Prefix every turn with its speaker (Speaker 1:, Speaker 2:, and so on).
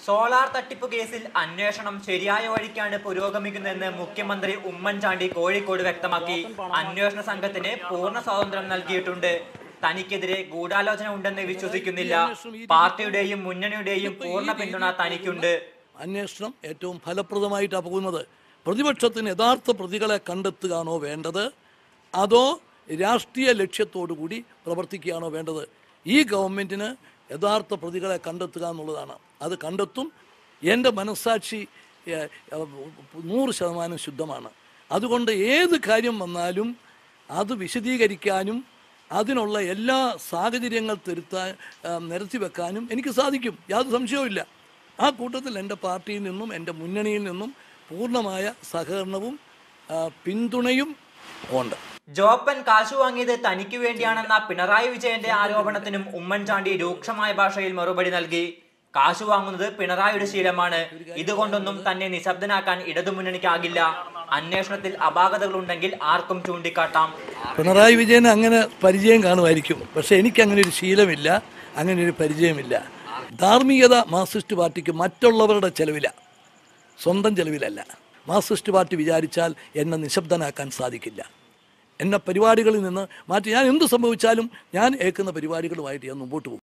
Speaker 1: solar തട്ടിപ്പ് കേസിൽ അന്വേഷണം ശരിയായ വഴിക്കാണ് പുരോഗമിക്കുന്നതെന്ന് മുഖ്യമന്ത്രി ഉമ്മൻചാണ്ടി കോഴിക്കോട് വ്യക്തമാക്കി അന്വേഷണ സംഘത്തിന് പൂർണ്ണ സ്വാതന്ത്ര്യം നൽകിയിട്ടുണ്ട് തനിക്കെതിരെ ഗൂഢാലോചന ഉണ്ടെന്ന് വിശ്വസിക്കുന്നില്ല പാർട്ടിയുടെയും മുന്നണിയുടെയും പൂർണ്ണ പിന്തുണ തനിക്കുണ്ട്
Speaker 2: അന്വേഷണം ഏറ്റവും ഫലപ്രദമായിട്ടാണ് പോകുന്നത് പ്രതിപക്ഷത്തിന് യഥാർത്ഥ പ്രതികളെ കണ്ടെത്തുകയാണോ വേണ്ടത് അതോ രാഷ്ട്രീയ ലക്ഷ്യത്തോടു കൂടി പ്രവർത്തിക്കുകയാണോ വേണ്ടത് ഈ ഗവൺമെൻറ്റിന് യഥാർത്ഥ പ്രതികളെ കണ്ടെത്തുക എന്നുള്ളതാണ് അത് കണ്ടെത്തും എൻ്റെ മനസ്സാക്ഷി ഏഹ്, ഏഹ്, നൂറ് ശതമാനം ശുദ്ധമാണ് അതുകൊണ്ട് ഏത് കാര്യം വന്നാലും അത് വിശദീകരിക്കാനും അതിനുള്ള എല്ലാ സാഹചര്യങ്ങൾ തിരുത്താൻ ഏഹ്, നിരത്തി വെക്കാനും എനിക്ക് സാധിക്കും യാതൊരു സംശയവുമില്ല ആ കൂട്ടത്തിൽ എൻ്റെ പാർട്ടിയിൽ നിന്നും എൻ്റെ മുന്നണിയിൽ നിന്നും പൂർണ്ണമായ സഹകരണവും ആ, പിന്തുണയും ഉണ്ട്
Speaker 1: ജോപ്പൻ കാശു വാങ്ങിയത് തനിക്ക് വേണ്ടിയാണെന്ന പിണറായി വിജയന്റെ ആരോപണത്തിനും ഉമ്മൻചാണ്ടി രൂക്ഷമായ ഭാഷയിൽ മറുപടി നൽകി കാശു വാങ്ങുന്നത് പിണറായിയുടെ ശീലമാണ് ഇതുകൊണ്ടൊന്നും തന്നെ നിശബ്ദനാക്കാൻ ഇടതുമുന്നണിക്കാകില്ല അന്വേഷണത്തിൽ അപാകതകളുണ്ടെങ്കിൽ ആർക്കും ചൂണ്ടിക്കാട്ടാം
Speaker 2: പിണറായി വിജയന് അങ്ങനെ പരിചയം കാണുമായിരിക്കും പക്ഷേ എനിക്ക് അങ്ങനെ ഒരു ശീലമില്ല അങ്ങനെ ഒരു പരിചയമില്ല ധാർമ്മികത മാർക്സിസ്റ്റ് പാർട്ടിക്ക് മറ്റുള്ളവരുടെ ചെലവില സ്വന്തം ചെലവിലല്ല മാർക്സിസ്റ്റ് പാർട്ടി വിചാരിച്ചാൽ എന്നെ നിശബ്ദനാക്കാൻ സാധിക്കില്ല എന്നെ പരിപാടികളിൽ നിന്ന് മാറ്റി ഞാൻ എന്ത് സംഭവിച്ചാലും ഞാൻ ഏൽക്കുന്ന പരിപാടികളുമായിട്ട് ഞാൻ മുമ്പോട്ട് പോകും